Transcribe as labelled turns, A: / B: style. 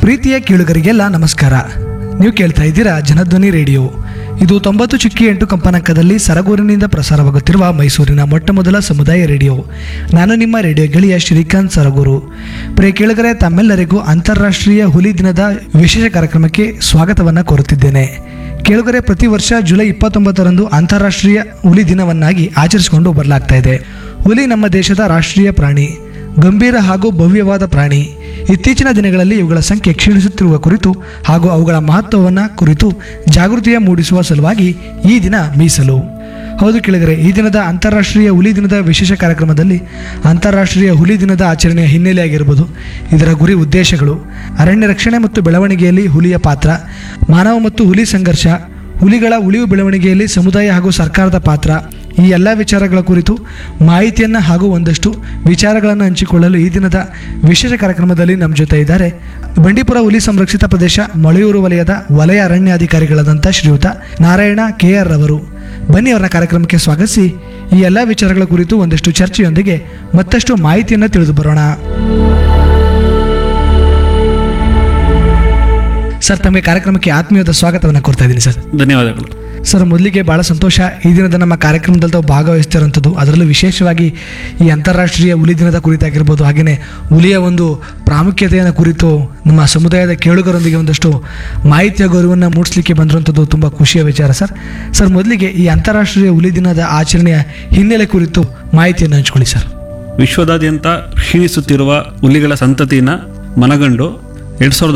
A: ಪ್ರೀತಿಯ ಕೇಳುಗರಿಗೆಲ್ಲ ನಮಸ್ಕಾರ ನೀವು ಕೇಳ್ತಾ ಇದ್ದೀರಾ ಜನಧ್ವನಿ ರೇಡಿಯೋ ಇದು ತೊಂಬತ್ತು ಚುಕ್ಕಿ ಎಂಟು ಕಂಪನಾಂಕದಲ್ಲಿ ಸರಗೂರಿನಿಂದ ಪ್ರಸಾರವಾಗುತ್ತಿರುವ ಮೈಸೂರಿನ ಮೊಟ್ಟ ಮೊದಲ ಸಮುದಾಯ ರೇಡಿಯೋ ನಾನು ನಿಮ್ಮ ರೇಡಿಯೋ ಗೆಳೆಯ ಶ್ರೀಕಾಂತ್ ಸರಗೂರು ಪ್ರಿಯ ಕೇಳುಗರೆ ತಮ್ಮೆಲ್ಲರಿಗೂ ಅಂತಾರಾಷ್ಟ್ರೀಯ ಹುಲಿ ದಿನದ ವಿಶೇಷ ಕಾರ್ಯಕ್ರಮಕ್ಕೆ ಸ್ವಾಗತವನ್ನು ಕೋರುತ್ತಿದ್ದೇನೆ ಕೇಳುಗರೆ ಪ್ರತಿ ವರ್ಷ ಜುಲೈ ಇಪ್ಪತ್ತೊಂಬತ್ತರಂದು ಅಂತಾರಾಷ್ಟ್ರೀಯ ಹುಲಿ ದಿನವನ್ನಾಗಿ ಆಚರಿಸಿಕೊಂಡು ಬರಲಾಗ್ತಾ ಇದೆ ಹುಲಿ ನಮ್ಮ ದೇಶದ ರಾಷ್ಟ್ರೀಯ ಪ್ರಾಣಿ ಗಂಭೀರ ಹಾಗೂ ಭವ್ಯವಾದ ಪ್ರಾಣಿ ಇತ್ತೀಚಿನ ದಿನಗಳಲ್ಲಿ ಇವುಗಳ ಸಂಖ್ಯೆ ಕ್ಷೀಣಿಸುತ್ತಿರುವ ಕುರಿತು ಹಾಗೂ ಅವುಗಳ ಮಹತ್ವವನ್ನು ಕುರಿತು ಜಾಗೃತಿಯ ಮೂಡಿಸುವ ಸಲುವಾಗಿ ಈ ದಿನ ಮೀಸಲು ಹೌದು ಕೇಳಿದರೆ ಈ ದಿನದ ಅಂತಾರಾಷ್ಟ್ರೀಯ ಹುಲಿ ದಿನದ ವಿಶೇಷ ಕಾರ್ಯಕ್ರಮದಲ್ಲಿ ಅಂತಾರಾಷ್ಟ್ರೀಯ ಹುಲಿ ದಿನದ ಆಚರಣೆಯ ಹಿನ್ನೆಲೆಯಾಗಿರ್ಬೋದು ಇದರ ಗುರಿ ಉದ್ದೇಶಗಳು ಅರಣ್ಯ ರಕ್ಷಣೆ ಮತ್ತು ಬೆಳವಣಿಗೆಯಲ್ಲಿ ಹುಲಿಯ ಪಾತ್ರ ಮಾನವ ಮತ್ತು ಹುಲಿ ಸಂಘರ್ಷ ಹುಲಿಗಳ ಉಳಿವು ಬೆಳವಣಿಗೆಯಲ್ಲಿ ಸಮುದಾಯ ಹಾಗೂ ಸರ್ಕಾರದ ಪಾತ್ರ ಈ ಎಲ್ಲ ವಿಚಾರಗಳ ಕುರಿತು ಮಾಹಿತಿಯನ್ನು ಹಾಗೂ ಒಂದಷ್ಟು ವಿಚಾರಗಳನ್ನು ಹಂಚಿಕೊಳ್ಳಲು ಈ ದಿನದ ವಿಶೇಷ ಕಾರ್ಯಕ್ರಮದಲ್ಲಿ ನಮ್ಮ ಜೊತೆ ಇದ್ದಾರೆ ಬಂಡೀಪುರ ಹುಲಿ ಸಂರಕ್ಷಿತ ಪ್ರದೇಶ ಮಳೆಯೂರು ವಲಯದ ವಲಯ ಅರಣ್ಯಾಧಿಕಾರಿಗಳಾದಂಥ ಶ್ರೀಯುತ ನಾರಾಯಣ ಕೆ ಆರ್ ರವರು ಬನ್ನಿ ಅವರ ಕಾರ್ಯಕ್ರಮಕ್ಕೆ ಸ್ವಾಗತಿಸಿ ಈ ಎಲ್ಲ ವಿಚಾರಗಳ ಕುರಿತು ಒಂದಷ್ಟು ಚರ್ಚೆಯೊಂದಿಗೆ ಮತ್ತಷ್ಟು ಮಾಹಿತಿಯನ್ನು ತಿಳಿದು ಬರೋಣ ಸರ್ ತಮಗೆ ಕಾರ್ಯಕ್ರಮಕ್ಕೆ ಆತ್ಮೀಯವಾದ ಸ್ವಾಗತವನ್ನು ಕೊಡ್ತಾ ಇದ್ದೀನಿ ಸರ್
B: ಧನ್ಯವಾದಗಳು
A: ಸರ್ ಮೊದಲಿಗೆ ಭಾಳ ಸಂತೋಷ ಈ ದಿನದ ನಮ್ಮ ಕಾರ್ಯಕ್ರಮದಲ್ಲಿ ತಾವು ಭಾಗವಹಿಸ್ತಿರೋಂಥದ್ದು ಅದರಲ್ಲೂ ವಿಶೇಷವಾಗಿ ಈ ಅಂತಾರಾಷ್ಟ್ರೀಯ ಹುಲಿ ದಿನದ ಕುರಿತಾಗಿರ್ಬೋದು ಹಾಗೆಯೇ ಹುಲಿಯ ಒಂದು ಪ್ರಾಮುಖ್ಯತೆಯನ್ನು ಕುರಿತು ನಮ್ಮ ಸಮುದಾಯದ ಕೇಳುಗರೊಂದಿಗೆ ಒಂದಷ್ಟು ಮಾಹಿತಿಯ ಗೌರವವನ್ನು ಮೂಡಿಸ್ಲಿಕ್ಕೆ ಬಂದಿರುವಂಥದ್ದು ತುಂಬ ಖುಷಿಯ ವಿಚಾರ ಸರ್ ಸರ್ ಮೊದಲಿಗೆ ಈ ಅಂತಾರಾಷ್ಟ್ರೀಯ ಹುಲಿ ದಿನದ ಆಚರಣೆಯ ಹಿನ್ನೆಲೆ ಕುರಿತು ಮಾಹಿತಿಯನ್ನು ಹಂಚ್ಕೊಳ್ಳಿ ಸರ್
B: ವಿಶ್ವದಾದ್ಯಂತ ಕ್ಷೀಣಿಸುತ್ತಿರುವ ಹುಲಿಗಳ ಸಂತತಿನ ಮನಗಂಡು ಎರಡು ಸಾವಿರದ